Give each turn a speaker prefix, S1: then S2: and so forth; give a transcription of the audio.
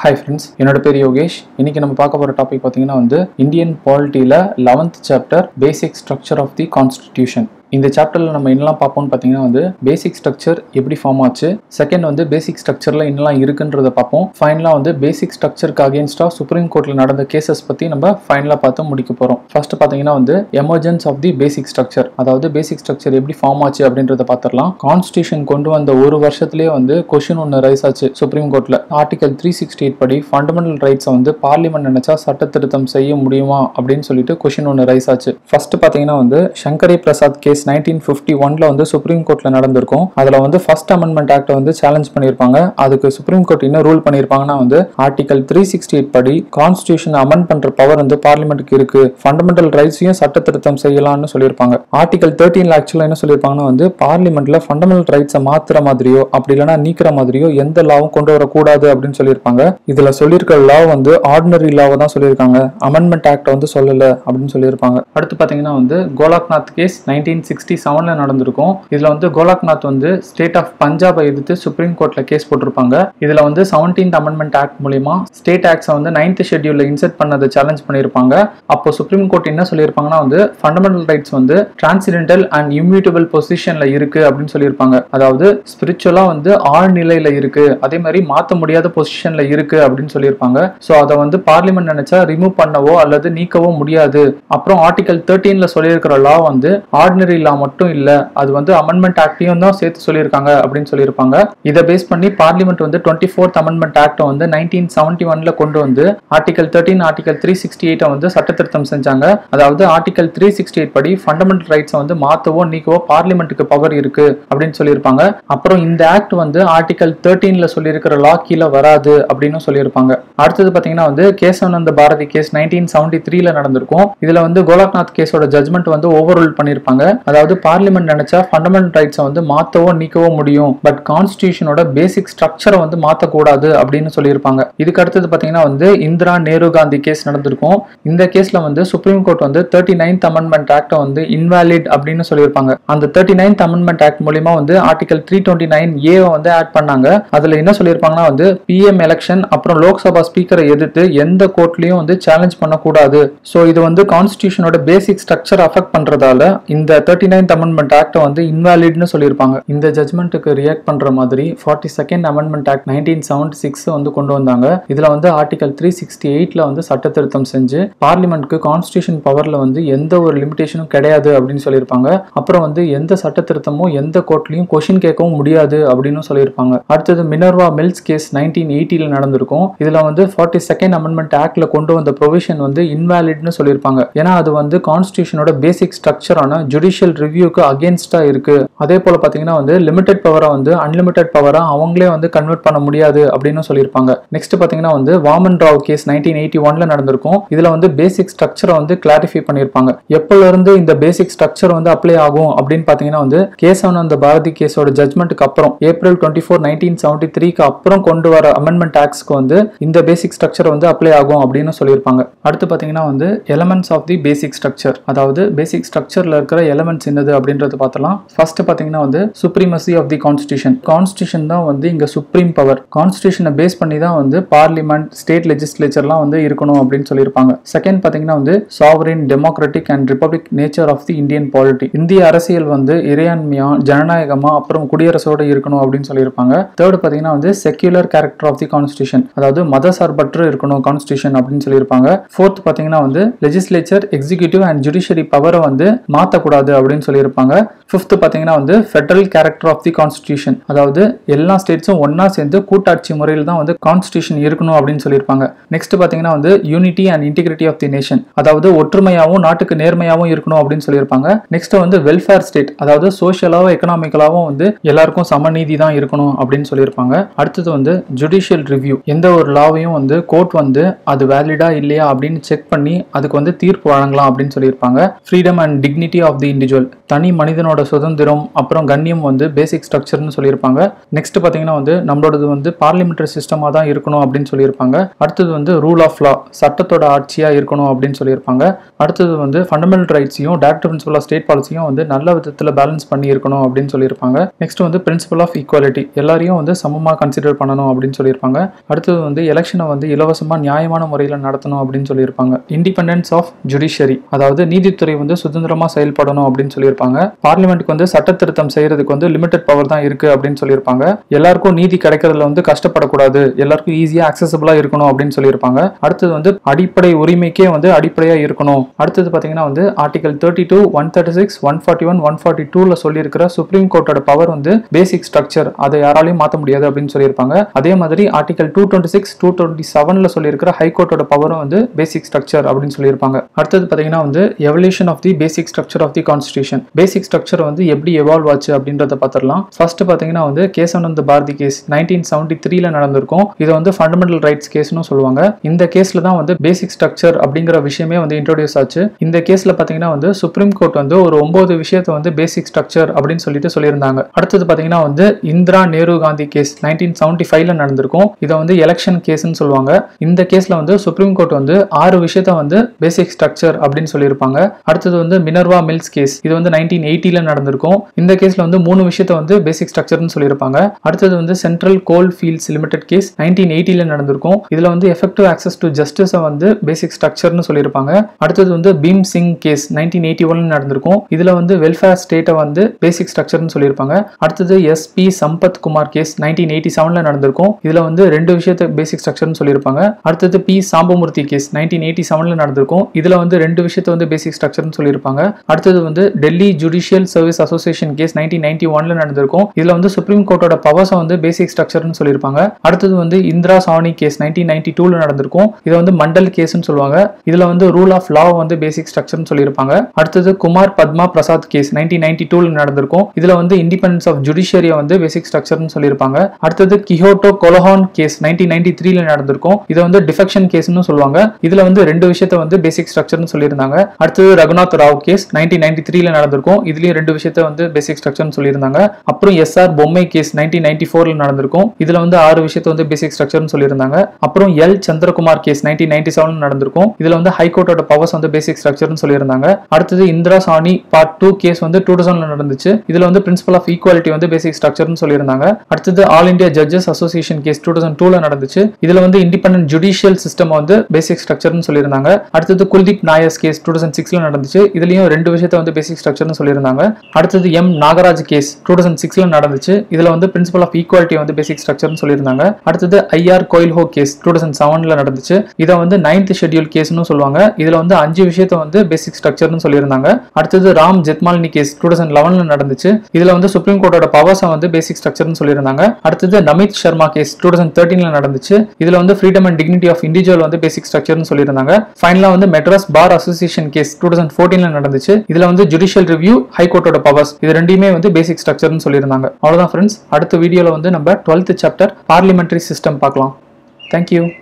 S1: hi friends என்னோட பேர் யோகேஷ் இன்னைக்கு நம்ம பார்க்க போகிற டாபிக் பார்த்தீங்கன்னா வந்து இந்தியன் பாலிட்டியில் eleventh chapter basic structure of the constitution இந்த சாப்டரில் நம்ம என்னெல்லாம் பார்ப்போம்னு பார்த்தீங்கன்னா வந்து பேசிக் ஸ்ட்ரக்சர் எப்படி ஃபார்ம் ஆச்சு செகண்ட் வந்து பேசிக் ஸ்ட்ரக்சரில் என்னெல்லாம் இருக்குன்றத பார்ப்போம் ஃபைனலாக வந்து பேசிக் ஸ்ட்ரக்சருக்கு அகேன்ஸ்டாக சுப்ரீம் கோர்ட்டில் நடந்த கேசஸ் பற்றி நம்ம ஃபைனலாக பார்த்து முடிக்க போகிறோம் ஃபர்ஸ்ட் பார்த்தீங்கன்னா வந்து emergence of the basic structure அதாவது பேசிக் ஸ்ட்ரக்சர் எப்படி ஃபார்ம் ஆச்சு அப்படின்றத பார்த்துடலாம் கான்ஸ்டியூஷன் கொண்டு வந்த ஒரு வருஷத்துலேயே வந்து கொஷின் ஒன்று ரைஸ் ஆச்சு சுப்ரீம் கோர்ட்டில் ஆர்டிகல் த்ரீ சிக்ஸ்டி எயிட் படி ஃபண்டமெண்டல் ரைட்ஸை வந்து பார்லிமெண்ட் நினைச்சா சட்ட திருத்தம் செய்ய முடியுமா அப்படின்னு சொல்லிட்டு கொஷின் ஒன்று ரைஸ் ஆச்சு ஃபர்ஸ்ட் பார்த்தீங்கன்னா வந்து Shankari Prasad case nineteen fifty ஒன்ல வந்து சுப்ரீம் கோர்ட்ல நடந்திருக்கும் அதுல வந்து ஃபர்ஸ்ட் அமெண்ட்மெண்ட் ஆக்டை வந்து சேலஞ்ச் பண்ணியிருப்பாங்க அதுக்கு சுப்ரீம் கோர்ட் என்ன ரூல் பண்ணியிருப்பாங்கன்னா வந்து ஆர்டிகல் த்ரீ சிக்ஸ்டி எயிட் படி கான்ஸ்டியூஷன் அமெண்ட் பண்ற பவர் வந்து பார்லிமெண்ட்டுக்கு இருக்கு ஃபண்டமெண்டல் ரைட்ஸையும் சட்ட திருத்தம் செய்யலாம்னு சொல்லியிருப்பாங்க ஆர்டிகல் தேர்ட்டீன்ல ஆக்சுவலா என்ன சொல்லியிருப்பாங்கன்னா வந்து பார்லிமெண்ட்ல ஃபண்டமெண்டல் ரைட்ஸை மாத்துற மாதிரியோ அப்படி இல்லைன்னா நீக்கிற மாதிரியோ எந்த லாவும் கொண்டு வரக்கூடாது அப்படின்னு சொல்லியிருப்பாங்க இதுல சொல்லியிருக்க லா வந்து ஆர்டினரி லாவை தான் சொல்லியிருக்காங்க அமெண்ட்மெண்ட் ஆக்ட் வந்து சொல்லல அப்படின்னு சொல்லியிருப்பாங்க அடுத்து பாத்தீங்கன்னா வந்து கோலாக்நாத் கேஸ் நைன்டீன் சிக்ஸ்டி செவன்ல நடந்திருக்கும் இதுல வந்து கோலாக்நாத் வந்து ஸ்டேட் ஆஃப் பஞ்சாபை எதிர்த்து சுப்ரீம் கோர்ட்ல கேஸ் போட்டிருப்பாங்க இதுல வந்து செவன்டீன்த் அமெண்ட்மெண்ட் ஆக்ட் மூலியமா ஸ்டேட் ஆக்ட்ஸை வந்து நைன்த் ஷெட்யூல்ல இன்செர்ட் பண்ணதை சேலஞ்ச் பண்ணியிருப்பாங்க அப்போ சுப்ரீம் கோர்ட் என்ன சொல்லியிருப்பாங்கன்னா வந்து ஃபண்டமெண்டல் ரைட்ஸ் வந்து டிரான்சிடென்டல் அண்ட் இம்யூட்டபிள் பொசிஷன்ல இருக்கு அப்படின்னு சொல்லியிருப்பாங்க அதாவது ஸ்பிரிச்சுவலா வந்து ஆழ்நிலையில இருக்கு அதே மாதிரி மாற்ற முடியாத பொசிஷன்ல இருக்கு அப்படின்னு சொல்லியிருப்பாங்க ஸோ அதை வந்து பார்லிமெண்ட் நினைச்சா ரிமூவ் பண்ணவோ அல்லது நீக்கவோ முடியாது அப்புறம் ஆர்டிகல் தேர்ட்டீன்ல சொல்லியிருக்கிற லா வந்து ஆர்டினரி லா மட்டும் இல்ல அது வந்து அமெண்ட்மெண்ட் ஆக்டையும் தான் சேர்த்து சொல்லியிருக்காங்க அப்படின்னு சொல்லியிருப்பாங்க இதை பேஸ் பண்ணி பார்லிமெண்ட் வந்து டுவெண்ட்டி ஃபோர்த் அமெண்ட்மெண்ட் ஆக்டை வந்து நைன்டீன் செவன்டி ஒன்ல கொண்டு வந்து article thirteen article three sixty எயிட்டை வந்து சட்ட திருத்தம் செஞ்சாங்க அதாவது ஆர்டிகல் த்ரீ சிக்ஸ்டி எயிட் படி ஃபண்டமெண்டல் ரைட்ஸை வந்து மாத்தவோ நீக்கவோ பார்லிமெண்ட்டுக்கு பவர் இருக்கு அப்படின்னு சொல்லியிருப்பாங்க அப்புறம் இந்த ஆக்ட் வந்து ஆர்டிகல் தேர்ட்டீன்ல சொல்லியிருக்கிற லா கீழே வராது அப்படின்னு சொல்லியிருப்பாங்க அடுத்தது பாத்தீங்கன்னா வந்து Kesavananda Bharati case nineteen seventy த்ரீல நடந்திருக்கும் இதுல வந்து கோலக்நாத் கேஸோட ஜட்மெண்ட் வந்து ஓவர் ரூல் பண்ணியிருப்பாங்க அதாவது பார்லிமெண்ட் நினைச்சா ஃபண்டமெண்டல் ரைட்ஸை வந்து மாத்தவோ நீக்கவோ முடியும் பட் கான்ஸ்டியூஷனோட பேசிக் ஸ்ட்ரக்சரை வந்து மாத்தக்கூடாது அப்படின்னு சொல்லியிருப்பாங்க இதுக்கு அடுத்தது பாத்தீங்கன்னா வந்து இந்திரா நேரு காந்தி கேஸ் நடந்திருக்கும் இந்த கேஸ்ல வந்து சுப்ரீம் கோர்ட் வந்து தேர்ட்டி நைன்த் அமெண்ட்மெண்ட் ஆக்டை வந்து இன்வாலிட் அப்படின்னு சொல்லியிருப்பாங்க அந்த தேர்ட்டி நைன்த் அமெண்ட்மெண்ட் ஆக்ட் மூலியமா வந்து article three twenty nine A வந்து ஆட் பண்ணாங்க அதுல என்ன சொல்லியிருப்பாங்கன்னா வந்து பிஎம் எலெக்ஷன் அப்புறம் லோக்சபா ஸ்பீக்கரை எதிர்த்து எந்த கோர்ட்லயும் வந்து சேலஞ்ச் பண்ணக்கூடாது ஸோ இது வந்து கான்ஸ்டியூஷனோட பேசிக் ஸ்ட்ரக்சர் அஃபெக்ட் பண்றதால இந்த தேர்ட்டி நைன்த் அமெண்ட்மெண்ட் ஆக்டை வந்து இன்வாலிட்னு சொல்லியிருப்பாங்க இந்த ஜட்மெண்ட்டுக்கு ரியாக்ட் பண்ற மாதிரி forty second amendment act nineteen seventy six வந்து கொண்டு வந்தாங்க இதுல வந்து ஆர்டிகல் த்ரீ சிக்ஸ்டி எயிட்ல வந்து சட்ட திருத்தம் செஞ்சு பார்லிமெண்ட்க்கு கான்ஸ்டியூஷன் பவர்ல வந்து எந்த ஒரு லிமிடேஷனும் கிடையாது அப்படின்னு சொல்லியிருப்பாங்க அப்புறம் வந்து எந்த சட்ட திருத்தமும் எந்த கோர்ட்லயும் கொஷின் கேட்கவும் முடியாது அப்படின்னு சொல்லியிருப்பாங்க அடுத்தது மினர்வா மில்ஸ் கேஸ் நைன்டீன் எயிட்டில நடந்திருக்கும் இதுல வந்து ஃபார்ட்டி செகண்ட் அமெண்ட்மெண்ட் ஆக்ட்ல கொண்டு வந்த ப்ரொவிஷன் வந்து இன்வாலிட்னு சொல்லியிருப்பாங்க ஏன்னா அது வந்து கான்ஸ்டியூஷனோட பேசிக் ஸ்ட்ரக்சரான ஜுடிஷியல் ரிவ்யூக்கு அகேன்ஸ்டா இருக்கு அதே போல பாத்தீங்கன்னா வந்து லிமிடெட் பவரை வந்து அன்லிமிடெட் பவரா அவங்களே வந்து கன்வெர்ட் பண்ண முடியாது அப்படின்னு சொல்லியிருப்பாங்க நெக்ஸ்ட் பாத்தீங்கன்னா வந்து Waman Rao case nineteen eighty ஒன்ல நடந்திருக்கும் இதுல வந்து பேசிக் ஸ்ட்ரக்சரை வந்து கிளாரிஃபை பண்ணியிருப்பாங்க எப்பல இருந்து இந்த பேசிக் ஸ்ட்ரக்சர் வந்து அப்ளை ஆகும் அப்படின்னு பாத்தீங்கன்னா வந்து கேசவானந்த பாரதி கேஸோட ஜட்மெண்ட்டுக்கு அப்புறம் April twenty four nineteen seventy த்ரீக்கு அப்புறம் கொண்டு வர அமெண்ட்மெண்ட் ஆக்ட்ஸ்க்கு வந்து இந்த பேசிக் ஸ்ட்ரக்சர் வந்து அப்ளை ஆகும் அப்படின்னு சொல்லியிருப்பாங்க அடுத்து பாத்தீங்கன்னா வந்து elements of the basic structure அதாவது பேசிக் ஸ்ட்ரக்சர்ல இருக்கிற எலமெண்ட்ஸ் என்னது அப்படின்றது பார்த்தலாம் ஃபர்ஸ்ட் பாத்தீங்கன்னா வந்து supremacy of the constitution constitution தான் வந்து இங்க சுப்ரீம் பவர் கான்ஸ்டியூஷனை பேஸ் பண்ணி தான் வந்து பார்லிமெண்ட் ஸ்டேட் லெஜிஸ்லேச்சர்லாம் வந்து இருக்கணும் அப்படின்னு சொல்லியிருப்பாங்க செகண்ட் பாத்தீங்கன்னா வந்து sovereign democratic and republic nature of the Indian polity இந்திய அரசியல் வந்து இறையாண்மையா ஜனநாயகமா அப்புறம் குடியரசோட இருக்கணும் அப்படின்னு சொல்லியிருப்பாங்க தேர்ட் பாத்தீங்கன்னா வந்து secular character of the constitution அதாவது மத சார்பற்று இருக்கணும் கான்ஸ்டியூஷன் அப்படின்னு சொல்லியிருப்பாங்க ஃபோர்த் பாத்தீங்கன்னா வந்து லெஜிஸ்லேச்சர் எக்ஸிகியூட்டிவ் அண்ட் ஜுடிஷியரி பவரை வந்து மாற்றக்கூடாது அப்படின்னு சொல்லியிருப்பாங்க ஃபிஃப்த் பாத்தீங்கன்னா வந்து federal character of the constitution அதாவது எல்லா ஸ்டேட்ஸும் ஒன்னா சேர்ந்து கூட்டாட்சி முறையில் தான் வந்து கான்ஸ்டியூஷன் இருக்கணும் அப்படின்னு சொல்லியிருப்பாங்க நெக்ஸ்ட் பாத்தீங்கன்னா வந்து unity and integrity of the nation அதாவது ஒற்றுமையாகவும் நாட்டுக்கு நேர்மையாகவும் இருக்கணும் அப்படின்னு சொல்லியிருப்பாங்க நெக்ஸ்ட் வந்து வெல்ஃபேர் ஸ்டேட் அதாவது சோஷியலாகவும் எக்கனாமிக்கலாகவும் வந்து எல்லாருக்கும் சமநீதி தான் இருக்கணும் அப்படின்னு சொல்லியிருப்பாங்க அடுத்தது வந்து ஜுடிஷியல் ரிவ்யூ எந்த ஒரு லாவையும் வந்து கோர்ட் வந்து அது வேலிடா இல்லையா அப்படின்னு செக் பண்ணி அதுக்கு வந்து தீர்ப்பு வழங்கலாம் அப்படின்னு சொல்லியிருப்பாங்க freedom and dignity of the individual individual தனி மனிதனோட சுதந்திரம் அப்புறம் கண்ணியம் வந்து பேசிக் ஸ்ட்ரக்சர்னு சொல்லியிருப்பாங்க நெக்ஸ்ட் பார்த்தீங்கன்னா வந்து நம்மளோடது வந்து பார்லிமெண்டரி சிஸ்டமாக தான் இருக்கணும் அப்படின்னு சொல்லியிருப்பாங்க அடுத்தது வந்து ரூல் ஆஃப் லா சட்டத்தோட ஆட்சியாக இருக்கணும் அப்படின்னு சொல்லியிருப்பாங்க அடுத்தது வந்து ஃபண்டமெண்டல் ரைட்ஸையும் டேரக்ட் பிரின்சிபல் ஆஃப் ஸ்டேட் பாலிசியும் வந்து நல்ல விதத்தில் பேலன்ஸ் பண்ணி இருக்கணும் அப்படின்னு சொல்லியிருப்பாங்க நெக்ஸ்ட் வந்து பிரின்சிபல் ஆஃப் ஈக்குவாலிட்டி எல்லாரையும் வந்து சமமாக கன்சிடர் பண்ணணும் அப்படின்னு சொல்லியிருப்பாங்க அடுத்தது வந்து எலெக்ஷனை வந்து இலவசமாக நியாயமான முறையில் நடத்தணும் அப்படின்னு சொல்லியிருப்பாங்க இண்டிபெண்டன்ஸ் ஆஃப் ஜுடிஷியரி அதாவது நீதித்துறை வந்து சுதந்திரமாக செயல்படணும் அப்படின்னு சொல்லியிருப்பாங்க பார்லிமெண்ட்டுக்கு வந்து சட்ட திருத்தம் செய்யறதுக்கு வந்து லிமிடெட் பவர் தான் இருக்கு அப்படின்னு சொல்லியிருப்பாங்க எல்லாருக்கும் நீதி கிடைக்கிறதுல வந்து கஷ்டப்படக்கூடாது எல்லாருக்கும் ஈஸியாக அக்சசபிளாக இருக்கணும் அப்படின்னு சொல்லியிருப்பாங்க அடுத்தது வந்து அடிப்படை உரிமைக்கே வந்து அடிப்படையாக இருக்கணும் அடுத்தது பார்த்தீங்கன்னா வந்து article thirty two one thirty six one forty one one forty டூவில் சொல்லியிருக்கிற சுப்ரீம் கோர்ட்டோட பவர் வந்து பேசிக் ஸ்ட்ரக்சர் அதை யாராலையும் மாற்ற முடியாது அப்படின்னு சொல்லியிருப்பாங்க அதே மாதிரி article two twenty six two twenty செவனில் சொல்லியிருக்கிற ஹைகோர்ட்டோட பவரும் வந்து பேசிக் ஸ்ட்ரக்சர் அப்படின்னு சொல்லியிருப்பாங்க அடுத்தது பார்த்தீங்கன்னா வந்து evolution of the basic structure of the constitution basic structure வந்து எப்படி எவால்வ் ஆச்சு அப்படின்றத பார்த்துடலாம் ஃபர்ஸ்ட் பார்த்தீங்கன்னா வந்து Kesavananda Bharati case nineteen seventy த்ரீல நடந்திருக்கும் இதை வந்து ஃபண்டமெண்டல் ரைட்ஸ் கேஸ்னு சொல்லுவாங்க இந்த கேஸ்ல தான் வந்து பேசிக் ஸ்ட்ரக்சர் அப்படிங்கிற விஷயமே வந்து இன்ட்ரோடியூஸ் ஆச்சு இந்த கேஸ்ல பார்த்தீங்கன்னா வந்து சுப்ரீம் கோர்ட் வந்து ஒரு ஒன்பது விஷயத்தை வந்து பேசிக் ஸ்ட்ரக்சர் அப்படின்னு சொல்லிட்டு சொல்லியிருந்தாங்க அடுத்தது பார்த்தீங்கன்னா வந்து Indira Nehru Gandhi case nineteen seventy ஃபைவ்ல நடந்திருக்கும் இதை வந்து எலெக்ஷன் கேஸ்னு சொல்லுவாங்க இந்த கேஸ்ல வந்து சுப்ரீம் கோர்ட் வந்து ஆறு விஷயத்த வந்து பேசிக் ஸ்ட்ரக்சர் அப்படின்னு சொல்லியிருப்பாங்க அடுத்தது வந்து மினர்வா மில்ஸ் கேஸ் இது வந்து நைன்டீன் எயிட்டில நடந்திருக்கும் இந்த கேஸ்ல வந்து மூணு விஷயத்த வந்து பேசிக் ஸ்ட்ரக்சர்னு சொல்லியிருப்பாங்க அடுத்தது வந்து Central Coal Fields Limited case nineteen எயிட்டில நடந்திருக்கும் இதுல வந்து எஃபெக்டிவ் ஆக்சஸ் டு ஜஸ்டிஸை வந்து பேசிக் ஸ்ட்ரக்சர்னு சொல்லியிருப்பாங்க அடுத்தது வந்து Bhim Singh case nineteen eighty ஒன்ல நடந்திருக்கும் இதுல வந்து வெல்ஃபேர் ஸ்டேட்டை வந்து பேசிக் ஸ்ட்ரக்சர்னு சொல்லியிருப்பாங்க அடுத்தது SP Sampath Kumar case nineteen eighty செவன்ல நடந்திருக்கும் இதுல வந்து ரெண்டு விஷயத்த பேசிக் ஸ்ட்ரக்சர்னு சொல்லியிருப்பாங்க அடுத்தது P Sambamurthy case nineteen eighty செவன்ல நடந்திருக்கும் இதுல வந்து ரெண்டு விஷயத்த வந்து பேசிக் ஸ்ட்ரக்சர்னு சொல்லியிருப்பாங்க அடுத்தது வந்து Delhi judicial service association case nineteen ninety ஒன்ல நடந்திருக்கும் இதுல வந்து சுப்ரீம் கோர்ட்டோட பவர்ஸை வந்து பேசிக் ஸ்ட்ரக்சர்னு சொல்லியிருப்பாங்க அடுத்தது வந்து Indira Sawhney case nineteen ninety டூல நடந்திருக்கும் இதை வந்து மண்டல் கேஸ்னு சொல்லுவாங்க இதுல வந்து ரூல் ஆஃப் லா வந்து பேசிக் ஸ்ட்ரக்சர்னு சொல்லியிருப்பாங்க அடுத்தது Kumar Padma Prasad case nineteen ninety டூல நடந்திருக்கும் இதுல வந்து இண்டிபெண்டன்ஸ் ஆஃப் ஜுடிஷியரியை வந்து பேசிக் ஸ்ட்ரக்சர்னு சொல்லியிருப்பாங்க அடுத்தது Kihoto Hollohan case nineteen ninety த்ரீல நடந்திருக்கும் இதை வந்து டிஃபெக்ஷன் கேஸ்னு சொல்லுவாங்க இதுல வந்து ரெண்டு விஷயத்த வந்து பேசிக் ஸ்ட்ரக்சர்னு சொல்லியிருந்தாங்க அடுத்தது Raghunath Rao case nineteen ninety த்ரீல நடந்திருக்கும் இதுலயும் ரெண்டு விஷயத்த வந்து பேசிக் ஸ்ட்ரக்சர்னு சொல்லியிருந்தாங்க அப்புறம் எஸ்ஆர் பொம்மை கேஸ் நைன்டீன் நைன்டி ஃபோர்ல நடந்திருக்கும் இதுல வந்து ஆறு விஷயத்த வந்து பேசிக் ஸ்ட்ரக்சர்னு சொல்லியிருந்தாங்க அப்புறம் L Chandrakumar case nineteen ninety seven நடந்திருக்கும் இதுல வந்து ஹைகோர்ட்டோட பவர்ஸ் வந்து பேசிக் ஸ்ட்ரக்சர்னு சொல்லியிருந்தாங்க அடுத்தது Indira Sawhney part two case வந்து டூ தௌசண்ட்ல நடந்துச்சு இதுல வந்து பிரின்சிபல் ஆஃப் ஈக்குவாலிட்டி வந்து பேசிக் ஸ்ட்ரக்சர்னு சொல்லியிருந்தாங்க அடுத்தது all India judges association case two thousand டூல நடந்துச்சு இதுல வந்து இண்டிபெண்டன்ட் ஜுடிஷியல் சிஸ்டம் வந்து பேசிக் ஸ்ட்ரக்சர்னு சொல்லியிருந்தாங்க அடுத்தது Kuldip Nayar's case two thousand சிக்ஸ்ல நடந்துச்சு இதுலயும் ரெண்டு விஷயத்த வந்து பேசிக் ஸ்ட்ரக்சர்னு சொல்லியிருந்தாங்க அடுத்தது M Nagaraj case two thousand சிக்ஸ்ல நடந்துச்சு இதுல வந்து பிரின்சிபல் ஆஃப் ஈக்குவாலிட்டி வந்து பேசிக் ஸ்ட்ரக்சர்னு சொல்லியிருந்தாங்க அடுத்தது IR Coelho case two thousand செவன்ல நடந்துச்சு இதை வந்து நைன்த் ஷெட்யூல் கேஸ்னு சொல்லுவாங்க இதுல வந்து அஞ்சு விஷயத்த வந்து பேசிக் ஸ்ட்ரக்சர்னு சொல்லியிருந்தாங்க அடுத்தது Ram Jethmalani case two thousand லெவன்ல நடந்துச்சு இதுல வந்து சுப்ரீம் கோர்ட்டோட பவர்ஸை வந்து பேசிக் ஸ்ட்ரக்சர்னு சொல்லியிருந்தாங்க அடுத்தது Namit Sharma case two thousand தேர்ட்டீன்ல நடந்துச்சு இதுல வந்து freedom and dignity of individual வந்து பேசிக் ஸ்ட்ரக்சர்னு சொல்லியிருந்தாங்க ஃபைனலா வந்து Madras bar association case two thousand ஃபோர்டீன்ல நடந்துச்சு இதுல வந்து ஜுடிஷியல் ரிவ்யூ ஹைகோர்ட்டோட பவர்ஸ் இது ரெண்டுமே வந்து பேசிக் ஸ்ட்ரக்சர்னு சொல்லியிருந்தாங்க அவ்வளவுதான் ஃப்ரெண்ட்ஸ் அடுத்த வீடியோல வந்து நம்ம டுவெல்த் சாப்டர் பார்லிமெண்டரி சிஸ்டம் பார்க்கலாம் தேங்க்யூ